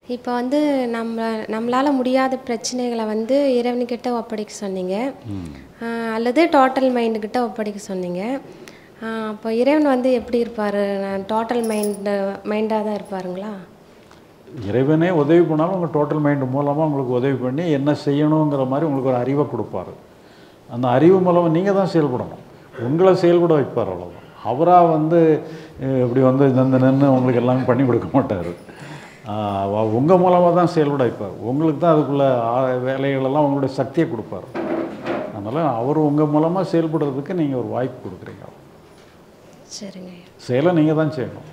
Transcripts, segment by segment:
இப்போ வந்து நம்ம நம்மளால் முடியாத பிரச்சனைகளை வந்து இறைவன்கிட்ட ஒப்படைக்க சொன்னீங்க ஆஹ் அல்லது டோட்டல் மைண்டுக்கிட்ட ஒப்படைக்க சொன்னீங்க ஆஹ் அப்போ இறைவன் வந்து எப்படி இருப்பார் டோட்டல் மைண்டு மைண்டாக தான் இருப்பாருங்களா இறைவனே உதவி பண்ணாலும் உங்கள் டோட்டல் மைண்டு மூலமாக உங்களுக்கு உதவி பண்ணி என்ன செய்யணுங்கிற மாதிரி உங்களுக்கு ஒரு அறிவை கொடுப்பாரு அந்த அறிவு மூலமாக நீங்கள் தான் செயல்படணும் உங்களை செயல்பட வைப்பார் அவ்வளோதான் அவராக வந்து அஹ், இப்படி வந்து நின்று நின்று உங்களுக்கு எல்லாமே பண்ணி கொடுக்க மாட்டார் உங்கள் மூலமாக தான் செயல்பட வைப்பார் உங்களுக்கு தான் அதுக்குள்ள ஆ- வேலைகளெல்லாம் உங்களுடைய சக்தியை கொடுப்பார் அதனால் அவர் உங்கள் மூலமாக செயல்படுறதுக்கு நீங்கள் ஒரு வாய்ப்பு கொடுக்குறீங்க சரிங்க ஐயா செயலை நீங்கள் தான் செய்யணும்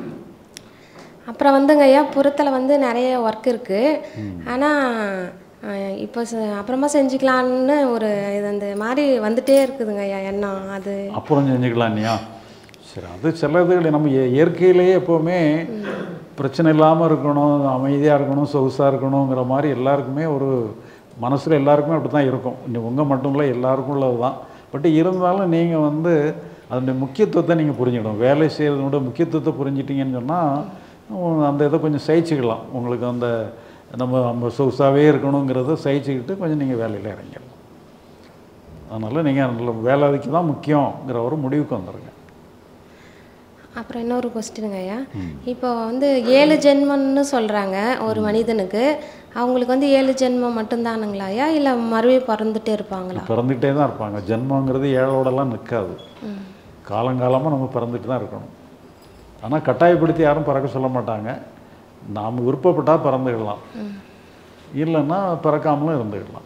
அப்புறம் வந்துங்க ஐயா புறத்தில் வந்து நிறைய ஒர்க் இருக்குது ஆனால் இப்போ செ- அப்புறமா செஞ்சுக்கலான்னு ஒரு இது அந்த மாதிரி வந்துட்டே இருக்குதுங்க ஐயா எண்ணம் அது அப்புறம் செஞ்சுக்கலாம் இல்லையா சரி அது சிலது நம்ம இய- இயற்கையிலேயே எப்போவுமே பிரச்சனை இல்லாமல் இருக்கணும் அமைதியாக இருக்கணும் சொகுசாக இருக்கணுங்கிற மாதிரி எல்லாருக்குமே ஒரு மனசில் எல்லாருக்குமே அப்படி தான் இருக்கும் இன்னும் உங்கள் மட்டும் இல்லை எல்லாருக்கும் உள்ளது தான் பட் இருந்தாலும் நீங்கள் வந்து அதனுடைய முக்கியத்துவத்தை நீங்கள் புரிஞ்சுக்கணும் வேலை செய்கிறதோட முக்கியத்துவத்தை புரிஞ்சிட்டிங்கன்னு சொன்னால் அந்த இதை கொஞ்சம் சகிச்சுக்கலாம் உங்களுக்கு அந்த நம்ம நம்ம சொகுசாகவே இருக்கணுங்கிறத சகிச்சுக்கிட்டு கொஞ்சம் நீங்கள் வேலையில் இறங்கிடலாம் அதனால் நீங்கள் நல்ல வேலைக்கு தான் முக்கியங்கிற ஒரு முடிவுக்கு வந்துடுங்க அப்புறம் இன்னொரு கொஸ்டினுங்க ஐயா இப்போ வந்து ஏழு ஜென்மம்னு சொல்கிறாங்க ஒரு மனிதனுக்கு அவங்களுக்கு வந்து ஏழு ஜென்மம் மட்டும்தானுங்களா ஐயா இல்லை மறுபடியும் பிறந்துட்டே இருப்பாங்களா பிறந்துகிட்டே தான் இருப்பாங்க ஜென்மங்கிறது ஏழோடலாம் நிற்காது காலங்காலமாக நம்ம பிறந்துட்டு தான் இருக்கணும் ஆனால் கட்டாயப்படுத்தி யாரும் பிறக்க சொல்ல மாட்டாங்க நாம் விருப்பப்பட்டால் பிறந்துக்கலாம் இல்லைன்னா பிறக்காமலும் இருந்துக்கலாம்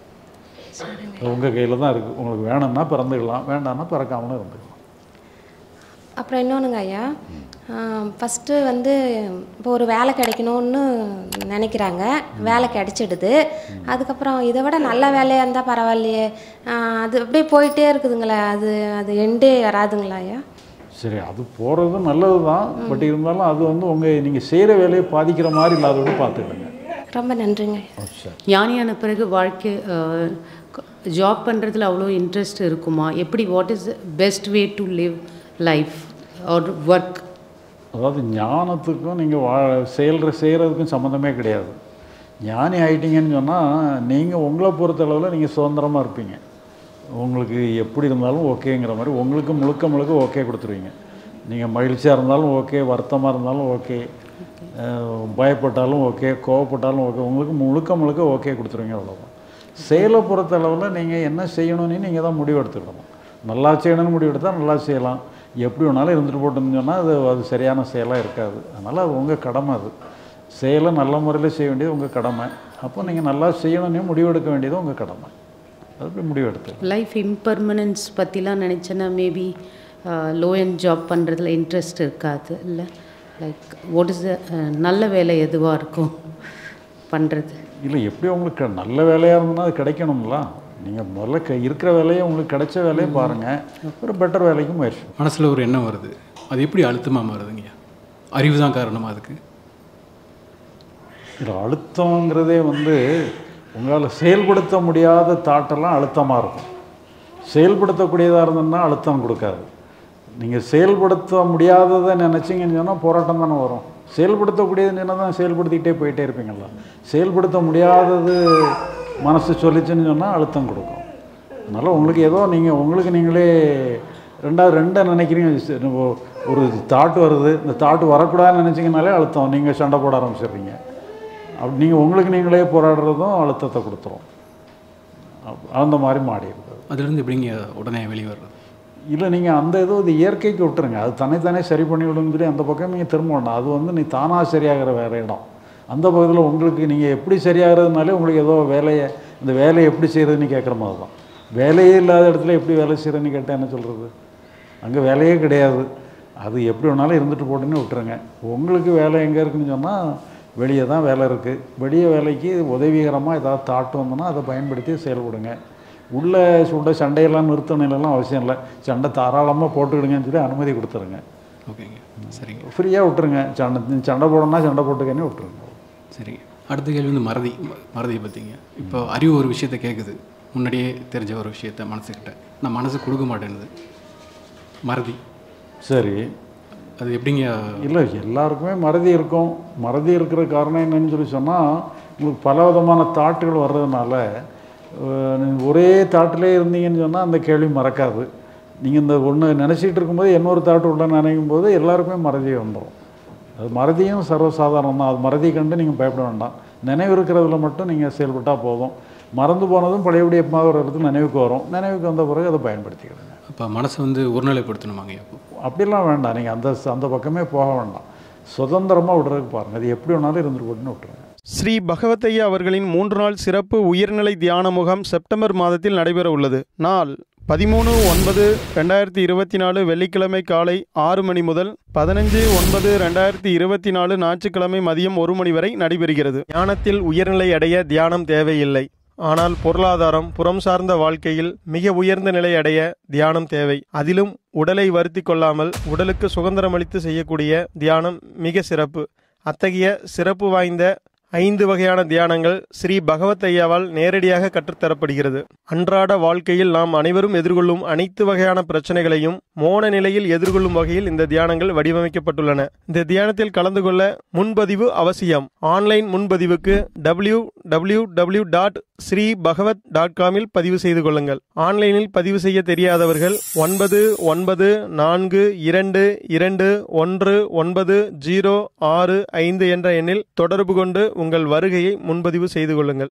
உங்கள் கையில் தான் இருக்குது உங்களுக்கு வேணும்னா பிறந்துக்கலாம் வேண்டாம்னா பிறக்காமலும் இருந்துக்கலாம் அப்புறம் இன்னொன்றுங்க ஐயா ஃபஸ்ட்டு வந்து இப்போ ஒரு வேலை கிடைக்கணும்னு நினைக்கிறாங்க வேலை கிடைச்சிடுது அதுக்கப்புறம் இதை விட நல்ல வேலையாக இருந்தால் பரவாயில்லையே ஆஹ் அது அப்படியே போயிட்டே இருக்குதுங்களே அது அது எண்டே வராதுங்களா ஐயா சரி அது போகிறது நல்லது தான் பட் இருந்தாலும் அது வந்து உங்கள் நீங்கள் செய்கிற வேலையை பாதிக்கிற மாதிரி இல்லாதோடு பார்த்துக்கிடுங்க ரொம்ப நன்றிங்க சரி ஞானியான பிறகு வாழ்க்கை ஜாப் பண்ணுறதுல அவ்வளோ இன்ட்ரெஸ்ட் இருக்குமா எப்படி what is best way to live life or work அதாவது ஞானத்துக்கும் நீங்கள் வா செயல்ற செய்கிறதுக்கும் சம்மந்தமே கிடையாது ஞானி ஆயிட்டீங்கன்னு சொன்னால் நீங்கள் உங்களை பொறுத்தளவில் நீங்கள் சுதந்திரமாக இருப்பீங்க உங்களுக்கு எப்படி இருந்தாலும் ஓகேங்கிற மாதிரி உங்களுக்கு முழுக்க முழுக்க ஓகே கொடுத்துருவீங்க நீங்கள் மகிழ்ச்சியாக இருந்தாலும் ஓகே வருத்தமாக இருந்தாலும் ஓகே பயப்பட்டாலும் ஓகே கோவப்பட்டாலும் ஓகே உங்களுக்கு முழுக்க முழுக்க ஓகே கொடுத்துருவீங்க அவ்வளோதான் செயலை பொறுத்தளவில் நீங்கள் என்ன செய்யணும்னு நீங்கள் தான் முடிவு எடுத்துக்கணும் நல்லா செய்யணும்னு முடிவு எடுத்தால் நல்லா செய்யலாம் எப்படி வேணாலும் இருந்துட்டு போட்டுன்னு சொன்னால் அது அது சரியான செயலாக இருக்காது அதனால் அது உங்கள் கடமை அது செயலை நல்ல முறையில் செய்ய வேண்டியது உங்கள் கடமை அப்போ நீங்கள் நல்லா செய்யணும்னு முடிவு எடுக்க வேண்டியது உங்கள் கடமை அது முடிவு எடுத்து லைஃப் இம்பர்மனன்ஸ் பற்றிலாம் நினச்சேன்னா மேபி லோ அண்ட் ஜாப் பண்ணுறதுல இன்ட்ரெஸ்ட் இருக்காது இல்லை லைக் வாட் இஸ் த நல்ல வேலை எதுவாக இருக்கும் பண்ணுறது இல்லை எப்படி உங்களுக்கு நல்ல வேலையாக இருந்ததுன்னா அது கிடைக்கணும்ல நீங்கள் முதல்ல க இருக்கிற வேலையை உங்களுக்கு கிடைச்ச வேலையை பாருங்கள் ஒரு பெட்டர் வேலைக்கு முயற்சி மனசில் ஒரு எண்ணம் வருது அது எப்படி அழுத்தமாக மாறுதுங்க அறிவு தான் காரணமா அதுக்கு இது அழுத்தங்கிறதே வந்து உங்களால் செயல்படுத்த முடியாத தாட்டெல்லாம் அழுத்தமாக இருக்கும் செயல்படுத்தக்கூடியதாக இருந்ததுன்னா அழுத்தம் கொடுக்காது நீங்கள் செயல்படுத்த முடியாததை நினச்சிங்கன்னு சொன்னால் போராட்டம் தானே வரும் செயல்படுத்தக்கூடியதுன்னு தான் செயல்படுத்திக்கிட்டே போயிட்டே இருப்பீங்களா செயல்படுத்த முடியாதது மனசு சொல்லிச்சுன்னு சொன்னால் அழுத்தம் கொடுக்கும் அதனால் உங்களுக்கு ஏதோ நீங்கள் உங்களுக்கு நீங்களே ரெண்டாவது ரெண்டை நினைக்கிறீங்க சரி, ஒ- ஒரு தாட் வருது இந்த தாட் வரக்கூடாதுன்னு நினச்சிங்கனாலே அழுத்தம் நீங்கள் சண்டை போட ஆரம்பிச்சிடுறீங்க அப்படி நீங்கள் உங்களுக்கு நீங்களே போராடுறதும் அழுத்தத்தை கொடுத்துரும் அப்- அந்த மாதிரி மாறிடுது அதுலேருந்து எப்படிங்க உடனே வெளியே வர்றது இல்லை நீங்கள் அந்த இது இது இயற்கைக்கு விட்டுருங்க அது தன்னைத்தானே சரி பண்ணி விடுன்னு சொல்லி அந்த பக்கம் நீங்கள் திரும்ப வேண்டாம் அது வந்து நீ தானாக சரியாகிற வேற இடம் அந்த பக்கத்தில் உங்களுக்கு நீங்கள் எப்படி சரியாகிறதுனாலே உங்களுக்கு ஏதோ வேலையை இந்த வேலையை எப்படி செய்கிறதுன்னு கேட்குற மாதிரி தான் வேலையே இல்லாத இடத்துல எப்படி வேலை செய்கிறேன்னு கேட்டால் என்ன சொல்கிறது அங்கே வேலையே கிடையாது அது எப்படி வேணாலும் இருந்துட்டு போட்டுன்னு விட்டுருங்க உங்களுக்கு வேலை எங்கே இருக்குன்னு சொன்னால் வெளியே தான் வேலை இருக்குது வெளியே வேலைக்கு உதவிகரமாக ஏதாவது தாட்டு வந்தோன்னா அதை பயன்படுத்தி செயல்படுங்க உள்ளே சுட சண்டையெல்லாம் நிறுத்தணும்லாம் அவசியம் இல்லை சண்டை தாராளமாக போட்டுக்கிடுங்கன்னு சொல்லி அனுமதி கொடுத்துருங்க ஓகேங்க சரிங்க ஃப்ரீயாக விட்டுருங்க சண்டை நீ சண்டை போடணும்னா சண்டை போட்டுக்கன்னு விட்டுருங்க சரிங்க அடுத்த கேள்வி வந்து மறதி ம- மறதியை பற்றிங்க இப்போ அறிவு ஒரு விஷயத்த கேட்குது முன்னாடியே தெரிஞ்ச ஒரு விஷயத்த மனசுக்கிட்ட நான் மனசு கொடுக்க மாட்டேனுது மறதி சரி அது எப்படிங்க இல்லை எல்லாருக்குமே மறதி இருக்கும் மறதி இருக்கிற காரணம் என்னன்னு சொல்லி சொன்னால் உங்களுக்கு பல விதமான தாட்டுகள் வர்றதுனால அஹ், நீங்க ஒரே தாட்டிலே இருந்தீங்கன்னு சொன்னால் அந்த கேள்வி மறக்காது நீங்கள் இந்த ஒன்று நினச்சிட்டு இருக்கும்போது இன்னொரு தாட்டு உள்ள நினைக்கும் போது எல்லாருக்குமே மறதி வந்துடும் அது மறதியும் சர்வசாதாரணம் தான் அது மறதி கண்டு நீங்கள் பயப்பட வேண்டாம் நினைவு இருக்கிறதுல மட்டும் நீங்கள் செயல்பட்டால் போதும் மறந்து போனதும் பழையபடி எப்போது ஒரு இடத்துல நினைவுக்கு வரும் நினைவுக்கு வந்த பிறகு அதை பயன்படுத்திக்கிடுங்க அப்போ மனசை வந்து ஒருநிலைப்படுத்தணுமாங்க அப்போ அப்படிலாம் வேண்டாம் நீங்கள் அந்த அந்த பக்கமே போக வேண்டாம் சுதந்திரமாக விடுறதுக்கு பாருங்கள் அது எப்படி வேணாலும் இருந்துட்டு போட்டுன்னு விட்டுருங்க ஸ்ரீ பகவத்தையா அவர்களின் மூன்று நாள் சிறப்பு உயர்நிலை தியான முகாம் செப்டம்பர் மாதத்தில் நடைபெற உள்ளது நாள் பதிமூணு ஒன்பது ரெண்டாயிரத்தி இருபத்தி நாலு வெள்ளிக்கிழமை காலை ஆறு மணி முதல் பதினஞ்சு ஒன்பது ரெண்டாயிரத்தி இருபத்தி நாலு ஞாயிற்றுக்கிழமை மதியம் ஒரு மணி வரை நடைபெறுகிறது தியானத்தில் உயர்நிலை அடைய தியானம் தேவையில்லை ஆனால் பொருளாதாரம் புறம் சார்ந்த வாழ்க்கையில் மிக உயர்ந்த நிலை அடைய தியானம் தேவை அதிலும் உடலை வருத்தி கொள்ளாமல் உடலுக்கு சுதந்திரமளித்து செய்யக்கூடிய தியானம் மிக சிறப்பு அத்தகைய சிறப்பு வாய்ந்த ஐந்து வகையான தியானங்கள் ஸ்ரீ பகவத் ஐயாவால் நேரடியாக கற்றுத்தரப்படுகிறது அன்றாட வாழ்க்கையில் நாம் அனைவரும் எதிர்கொள்ளும் அனைத்து வகையான பிரச்சனைகளையும் மோன நிலையில் எதிர்கொள்ளும் வகையில் இந்த தியானங்கள் வடிவமைக்கப்பட்டுள்ளன இந்த தியானத்தில் கலந்து கொள்ள முன்பதிவு அவசியம் ஆன்லைன் முன்பதிவுக்கு W W W dot Shri Bhagavat dot காமில் பதிவு செய்து கொள்ளுங்கள் ஆன்லைனில் பதிவு செய்ய தெரியாதவர்கள் ஒன்பது ஒன்பது நான்கு இரண்டு இரண்டு ஒன்று ஒன்பது ஜீரோ ஆறு ஐந்து என்ற எண்ணில் தொடர்பு கொண்டு உங்கள் வருகையை முன்பதிவு செய்து கொள்ளுங்கள்